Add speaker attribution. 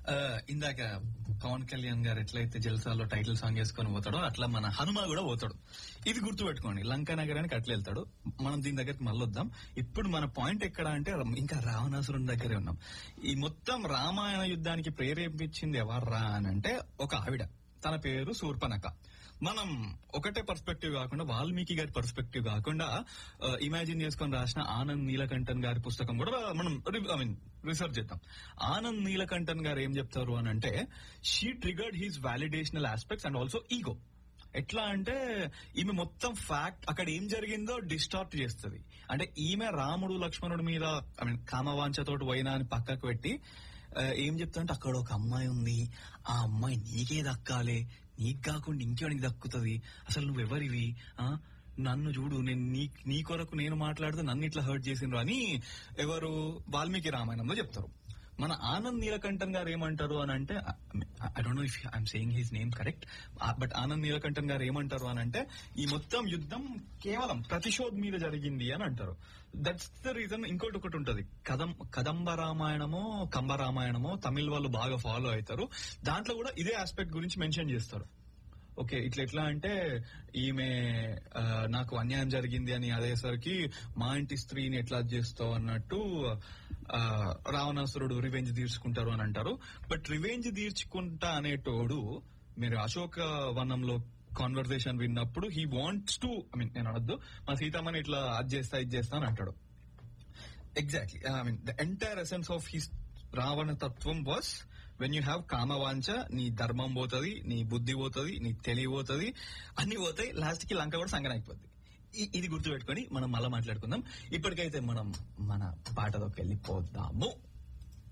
Speaker 1: ఆ, ఇందాక పవన్ కళ్యాణ్ గారు ఎట్లయితే జల్సాలో టైటిల్ సాంగ్ వేసుకొని పోతాడో అట్లా మన హనుమ కూడా పోతాడు ఇది గుర్తుపెట్టుకోండి లంకా నగరానికి అట్లా వెళ్తాడు మనం దీని దగ్గరికి మళ్ళీ వద్దాం ఇప్పుడు మన పాయింట్ ఎక్కడ అంటే ఇంకా రావణాసురుని దగ్గరే ఉన్నాం ఈ మొత్తం రామాయణ యుద్ధానికి ప్రేరేపించింది ఎవర్రా అని అంటే ఒక ఆవిడ తన పేరు శూర్పనక మనం ఒకటే పర్స్పెక్టివ్ కాకుండా వాల్మీకి గారి పర్స్పెక్టివ్ కాకుండా ఇమాజిన్ చేసుకొని రాసిన ఆనంద్ నీలకంఠన్ గారి పుస్తకం కూడా మనం ఐ మీన్ రీసెర్చ్ చేద్దాం ఆనంద్ నీలకంఠన్ గారు ఏం చెప్తారు అని అంటే she triggered his validational aspects and also ego ఎట్లా అంటే ఈమె మొత్తం ఫ్యాక్ట్ అక్కడ ఏం జరిగిందో డిస్టార్ట్ చేస్తుంది అంటే ఈమె రాముడు లక్ష్మణుడి మీద ఐ మీన్ కామవాంఛతోటి పోయినా అని పక్కకు పెట్టి ఆ, ఏం చెప్తా అంటే అక్కడ ఒక అమ్మాయి ఉంది ఆ అమ్మాయి నీకే దక్కాలి నీకు కాకుండా ఇంకెవరికి దక్కుతుంది అసలు నువ్వెవరివి ఆ నన్ను చూడు నేను నీ నీ కొరకు నేను మాట్లాడితే నన్ను ఇట్లా హర్ట్ చేసిండ్రు అని ఎవరు వాల్మీకి రామాయణంలో చెప్తారు మన ఆనంద్ నీలకంఠన్ గారు ఏమంటారు అని అంటే I don't know if I'm saying his name correct but Anand Neelakantan గారు ఏమంటారు అని అంటే ఈ మొత్తం యుద్ధం కేవలం ప్రతిశోధ్ మీద జరిగింది అని అంటారు దట్స్ ద రీజన్ ఇంకోటి ఒకటి ఉంటది కదం కదంబ రామాయణమో కంబ రామాయణమో తమిళ్ వాళ్ళు బాగా ఫాలో అవుతారు దాంట్లో కూడా ఇదే ఆస్పెక్ట్ గురించి మెన్షన్ చేస్తారు ఓకే ఇట్లా ఎట్లా అంటే ఈమె ఆ, నాకు అన్యాయం జరిగింది అని అదేసరికి మా ఇంటి స్త్రీని ఎట్లా చేస్తావు అన్నట్టు ఆ, రావణాసురుడు రివెంజ్ తీర్చుకుంటారు అని అంటారు బట్ రివెంజ్ తీర్చుకుంటా అనేటోడు మీరు అశోక వనంలో కాన్వర్సేషన్ విన్నప్పుడు he wants to I mean నేను అనొద్దు మా సీతమ్మని ఇట్లా అది చేస్తా ఇది చేస్తా అని అంటాడు exactly I mean the entire essence of his Ravana తత్వం వాస్ వెన్ యూ హ్యావ్ కామవాంఛ నీ ధర్మం పోతుంది నీ బుద్ధి పోతుంది నీ తెలివి పోతుంది అన్ని పోతాయి లాస్ట్ కి లంక కూడా సంగన అయిపోద్ది ఇ- ఇది గుర్తుపెట్టుకొని మనం మళ్ళీ మాట్లాడుకుందాం ఇప్పటికైతే మనం మన పాటలోకి వెళ్ళిపోదాము